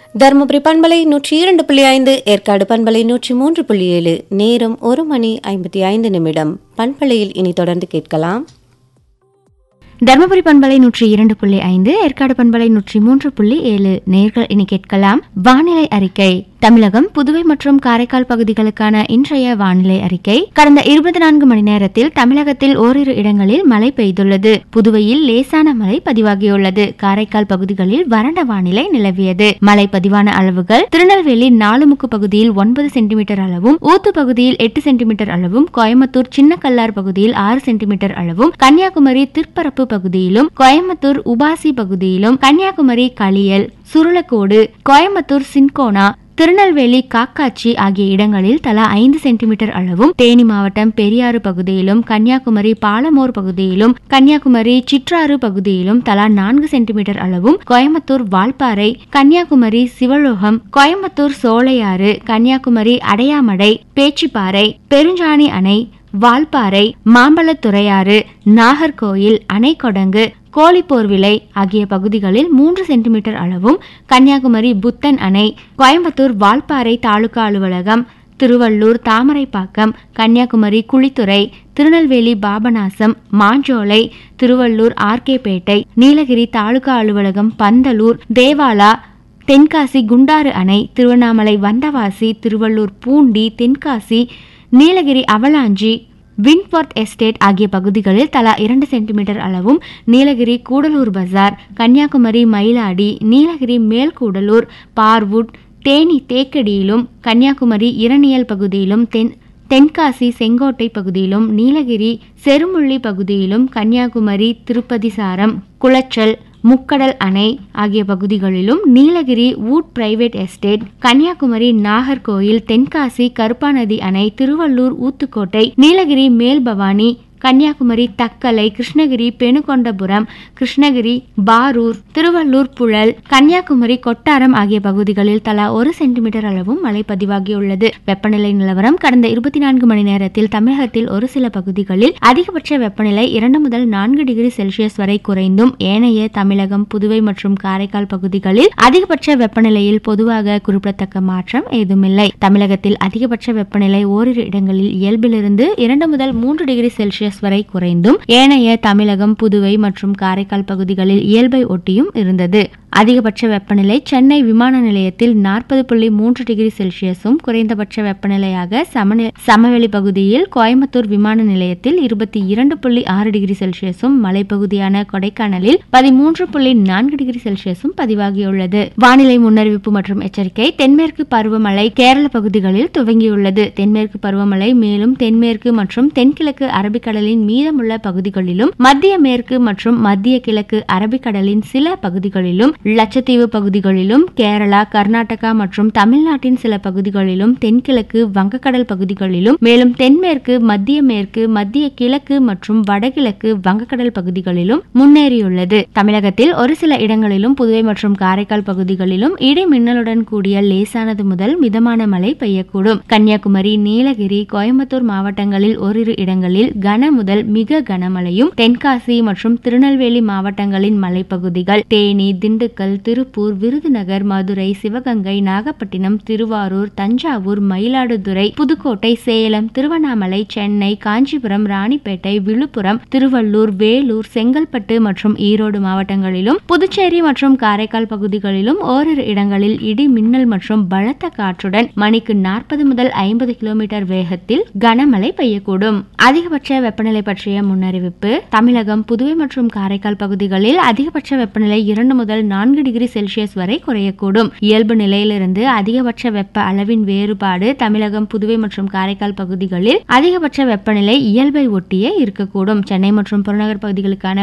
தருமபுரி பண்பலை நூற்றி இரண்டு புள்ளி ஐந்து ஏற்காடு பண்பலை நூற்றி மூன்று புள்ளி ஏழு நேரம் ஒரு மணி ஐம்பத்தி ஐந்து நிமிடம் பண்பலையில் இனி தொடர்ந்து கேட்கலாம் தர்மபுரி பண்பலை நூற்றி இரண்டு புள்ளி ஐந்து ஏற்காடு பண்பலை நூற்றி மூன்று புள்ளி ஏழு நேர்கள் இனி கேட்கலாம் வானிலை அறிக்கை தமிழகம் புதுவை மற்றும் காரைக்கால் பகுதிகளுக்கான இன்றைய வானிலை அறிக்கை கடந்த இருபத்தி நான்கு மணி நேரத்தில் தமிழகத்தில் ஓரிரு இடங்களில் மழை பெய்துள்ளது புதுவையில் லேசான மழை பதிவாகியுள்ளது காரைக்கால் பகுதிகளில் வறண்ட வானிலை நிலவியது மழை பதிவான அளவுகள் திருநெல்வேலி நாலுமுக்கு பகுதியில் ஒன்பது சென்டிமீட்டர் அளவும் ஊத்து பகுதியில் எட்டு சென்டிமீட்டர் அளவும் கோயம்புத்தூர் சின்னக்கல்லார் பகுதியில் ஆறு சென்டிமீட்டர் அளவும் கன்னியாகுமரி திற்பரப்பு பகுதியிலும் கோயம்புத்தூர் உபாசி பகுதியிலும் கன்னியாகுமரி களியல் சுருளக்கோடு கோயம்புத்தூர் சின்கோனா திருநெல்வேலி காக்காட்சி ஆகிய இடங்களில் தலா ஐந்து சென்டிமீட்டர் அளவும் தேனி மாவட்டம் பெரியாறு பகுதியிலும் கன்னியாகுமரி பாலமோர் பகுதியிலும் கன்னியாகுமரி சிற்றாறு பகுதியிலும் தலா நான்கு சென்டிமீட்டர் அளவும் கோயம்புத்தூர் வால்பாறை கன்னியாகுமரி சிவலோகம் கோயம்புத்தூர் சோலையாறு கன்னியாகுமரி அடையாமடை பேச்சிப்பாறை பெருஞ்சாணி அணை வால்பாறை மாம்பழத்துறையாறு நாகர்கோயில் அணைக்கொடங்கு கோழிப்போர்விலை ஆகிய பகுதிகளில் மூன்று சென்டிமீட்டர் அளவும் கன்னியாகுமரி புத்தன் அணை கோயம்புத்தூர் வால்பாறை தாலுகா அலுவலகம் திருவள்ளூர் தாமரைப்பாக்கம் கன்னியாகுமரி குளித்துறை திருநெல்வேலி பாபநாசம் மாஞ்சோலை திருவள்ளூர் ஆர்கேபேட்டை நீலகிரி தாலுகா அலுவலகம் பந்தலூர் தேவாலா தென்காசி குண்டாறு அணை திருவண்ணாமலை வந்தவாசி திருவள்ளூர் பூண்டி தென்காசி நீலகிரி அவலாஞ்சி வின்ஃபோர்த் எஸ்டேட் ஆகிய பகுதிகளில் தலா இரண்டு சென்டிமீட்டர் அளவும் நீலகிரி கூடலூர் பஜார் கன்னியாகுமரி மயிலாடி நீலகிரி மேல்கூடலூர் பார்வுட் தேனி தேக்கடியிலும் கன்னியாகுமரி இரணியல் பகுதியிலும் தென் தென்காசி செங்கோட்டை பகுதியிலும் நீலகிரி செருமுள்ளி பகுதியிலும் கன்னியாகுமரி திருப்பதி சாரம் குளச்சல் முக்கடல் அணை ஆகிய பகுதிகளிலும் Nilgiri Wood private estate Kanyakumari Nagercoil Tenkasi Karuppanadhi அணை திருவள்ளூர் ஊத்துக்கோட்டை நீலகிரி மேல்பவானி கன்னியாகுமரி தக்கலை கிருஷ்ணகிரி பெணுகொண்டபுரம் கிருஷ்ணகிரி பாரூர் திருவள்ளூர் புழல் கன்னியாகுமரி கொட்டாரம் ஆகிய பகுதிகளில் தலா ஒரு சென்டிமீட்டர் அளவும் மழை பதிவாகியுள்ளது வெப்பநிலை நிலவரம் கடந்த இருபத்தி நான்கு மணி நேரத்தில் தமிழகத்தில் ஒரு சில பகுதிகளில் அதிகபட்ச வெப்பநிலை இரண்டு முதல் நான்கு டிகிரி செல்சியஸ் வரை குறைந்தும் ஏனைய தமிழகம் புதுவை மற்றும் காரைக்கால் பகுதிகளில் அதிகபட்ச வெப்பநிலையில் பொதுவாக குறிப்பிடத்தக்க மாற்றம் ஏதுமில்லை தமிழகத்தில் அதிகபட்ச வெப்பநிலை ஓரிரு இடங்களில் இயல்பிலிருந்து இரண்டு முதல் மூன்று டிகிரி செல்சியஸ் வரை குறைந்தும் ஏனைய தமிழகம் புதுவை மற்றும் காரைக்கால் பகுதிகளில் இயல்பை ஒட்டியும் இருந்தது அதிகபட்ச வெப்பநிலை சென்னை விமான நிலையத்தில் நாற்பது புள்ளி மூன்று டிகிரி செல்சியஸும் குறைந்தபட்ச வெப்பநிலையாக சமநி- சமவெளி பகுதியில் கோயம்புத்தூர் விமான நிலையத்தில் இருபத்தி இரண்டு புள்ளி ஆறு டிகிரி செல்சியஸும் மலைப்பகுதியான கொடைக்கானலில் பதிமூன்று புள்ளி நான்கு டிகிரி செல்சியஸும் பதிவாகியுள்ளது வானிலை முன்னறிவிப்பு மற்றும் எச்சரிக்கை தென்மேற்கு பருவமழை கேரள பகுதிகளில் துவங்கியுள்ளது தென்மேற்கு பருவமழை மேலும் தென்மேற்கு மற்றும் தென்கிழக்கு அரபிக்கடலின் மீதமுள்ள பகுதிகளிலும் மத்திய மேற்கு மற்றும் மத்திய கிழக்கு அரபிக்கடலின் சில பகுதிகளிலும் லட்சத்தீவு பகுதிகளிலும் கேரளா கர்நாடகா மற்றும் தமிழ்நாட்டின் சில பகுதிகளிலும் தென்கிழக்கு வங்கக்கடல் பகுதிகளிலும் மேலும் தென்மேற்கு மத்திய மேற்கு மத்திய கிழக்கு மற்றும் வடகிழக்கு வங்கக்கடல் பகுதிகளிலும் முன்னேறியுள்ளது தமிழகத்தில் ஒரு சில இடங்களிலும் புதுவை மற்றும் காரைக்கால் பகுதிகளிலும் இடி மின்னலுடன் கூடிய லேசானது முதல் மிதமான மழை பெய்யக்கூடும் கன்னியாகுமரி நீலகிரி கோயம்புத்தூர் மாவட்டங்களில் ஓரிரு இடங்களில் கன முதல் மிக கனமழையும் தென்காசி மற்றும் திருநெல்வேலி மாவட்டங்களின் மலைப்பகுதிகள் தேனி திண்டுக்கல் திருப்பூர் விருதுநகர் மதுரை சிவகங்கை நாகப்பட்டினம் திருவாரூர் தஞ்சாவூர் மயிலாடுதுறை புதுக்கோட்டை சேலம் திருவண்ணாமலை சென்னை காஞ்சிபுரம் ராணிப்பேட்டை விழுப்புரம் திருவள்ளூர் வேலூர் செங்கல்பட்டு மற்றும் ஈரோடு மாவட்டங்களிலும் புதுச்சேரி மற்றும் காரைக்கால் பகுதிகளிலும் ஓரிரு இடங்களில் இடி மின்னல் மற்றும் பலத்த காற்றுடன் மணிக்கு நாற்பது முதல் ஐம்பது கிலோமீட்டர் வேகத்தில் கனமழை பெய்யக்கூடும் அதிகபட்ச வெப்பநிலை பற்றிய முன்னறிவிப்பு தமிழகம் புதுவை மற்றும் காரைக்கால் பகுதிகளில் அதிகபட்ச வெப்பநிலை இரண்டு முதல் நான்கு டிகிரி செல்சியஸ் வரை குறையக்கூடும் இயல்பு நிலையிலிருந்து அதிகபட்ச வெப்ப அளவின் வேறுபாடு தமிழகம் புதுவை மற்றும் காரைக்கால் பகுதிகளில் அதிகபட்ச வெப்பநிலை இயல்பை ஒட்டியே இருக்கக்கூடும் சென்னை மற்றும் புறநகர் பகுதிகளுக்கான